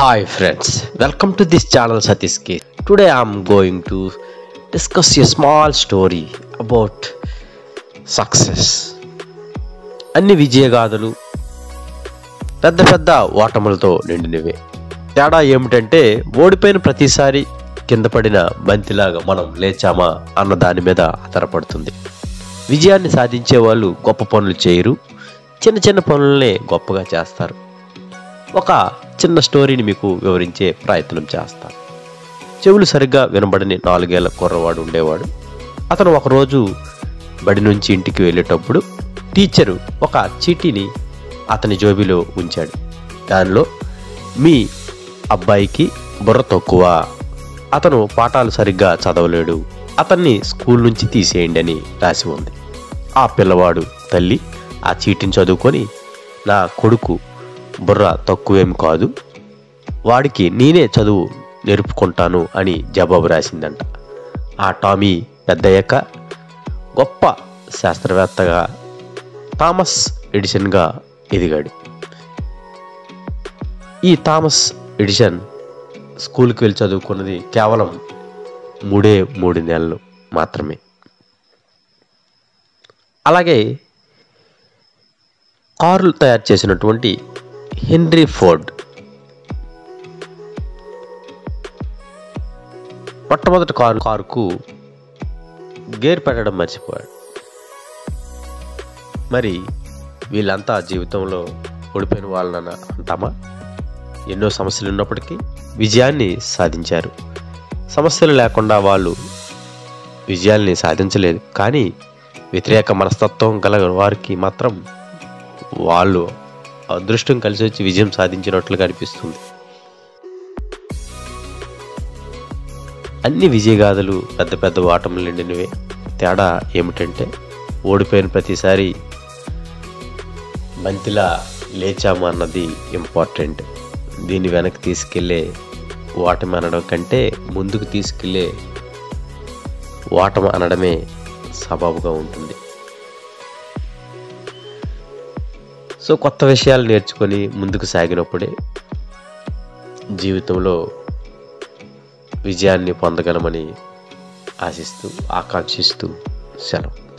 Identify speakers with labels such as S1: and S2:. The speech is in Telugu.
S1: Hi friends, welcome to this channel Satish K. Today I'm going to discuss a small story about success. అన్ని విజయగాథలు పెద్ద పెద్ద ఓటములతో నిండినవే తేడా ఏమిటంటే ఓడిపోయిన ప్రతిసారి కింద పడిన బంతిలాగా మనం లేచామా అన్న దాని మీద ఆధారపడుతుంది విజయాన్ని సాధించే వాళ్ళు గొప్ప పనులు చేయరు చిన్న చిన్న పనులనే గొప్పగా చేస్తారు ఒక చిన్న స్టోరీని మీకు వివరించే ప్రయత్నం చేస్తాను చెవులు సరిగ్గా వినబడని నాలుగేళ్ల కుర్రవాడు ఉండేవాడు అతను ఒకరోజు బడి నుంచి ఇంటికి వెళ్ళేటప్పుడు టీచరు ఒక చీటీని అతని జోబిలో ఉంచాడు దానిలో మీ అబ్బాయికి బుర్ర తక్కువ అతను పాఠాలు సరిగ్గా చదవలేడు అతన్ని స్కూల్ నుంచి తీసేయండి అని రాసి ఉంది ఆ పిల్లవాడు తల్లి ఆ చీటిని చదువుకొని నా కొడుకు బుర్ర తక్కువేం కాదు వాడికి నేనే చదువు నేర్పుకుంటాను అని జవాబు రాసిందంట ఆ టామీ పెద్దయ్యాక గొప్ప శాస్త్రవేత్తగా థామస్ ఎడిసన్గా ఎదిగాడు ఈ థామస్ ఎడిసన్ స్కూల్కి వెళ్ళి చదువుకున్నది కేవలం మూడే మూడు నెలలు మాత్రమే అలాగే కార్లు తయారు చేసినటువంటి హెన్రీ ఫోర్డ్ మొట్టమొదటి కారు కారుకు గేర్ పెట్టడం మర్చిపోయాడు మరి వీళ్ళంతా జీవితంలో ఓడిపోయిన వాళ్ళని అంటామా ఎన్నో సమస్యలు ఉన్నప్పటికీ విజయాన్ని సాధించారు సమస్యలు లేకుండా వాళ్ళు విజయాల్ని సాధించలేదు కానీ వ్యతిరేక మనస్తత్వం గల వారికి మాత్రం వాళ్ళు అదృష్టం కలిసి వచ్చి విజయం సాధించినట్లుగా అనిపిస్తుంది అన్ని విజయగాథలు పెద్ద పెద్ద ఓటములు నిండినవే తేడా ఏమిటంటే ఓడిపోయిన ప్రతిసారి బంతిలా లేచాము అన్నది ఇంపార్టెంట్ దీన్ని వెనక్కి తీసుకెళ్ళే ఓటమి అనడం కంటే ముందుకు తీసుకెళ్ళే ఓటమి అనడమే సబాబుగా ఉంటుంది సో కొత్త విషయాలు నేర్చుకొని ముందుకు సాగినప్పుడే జీవితంలో విజయాన్ని పొందగలమని ఆశిస్తూ ఆకాంక్షిస్తూ సెలవు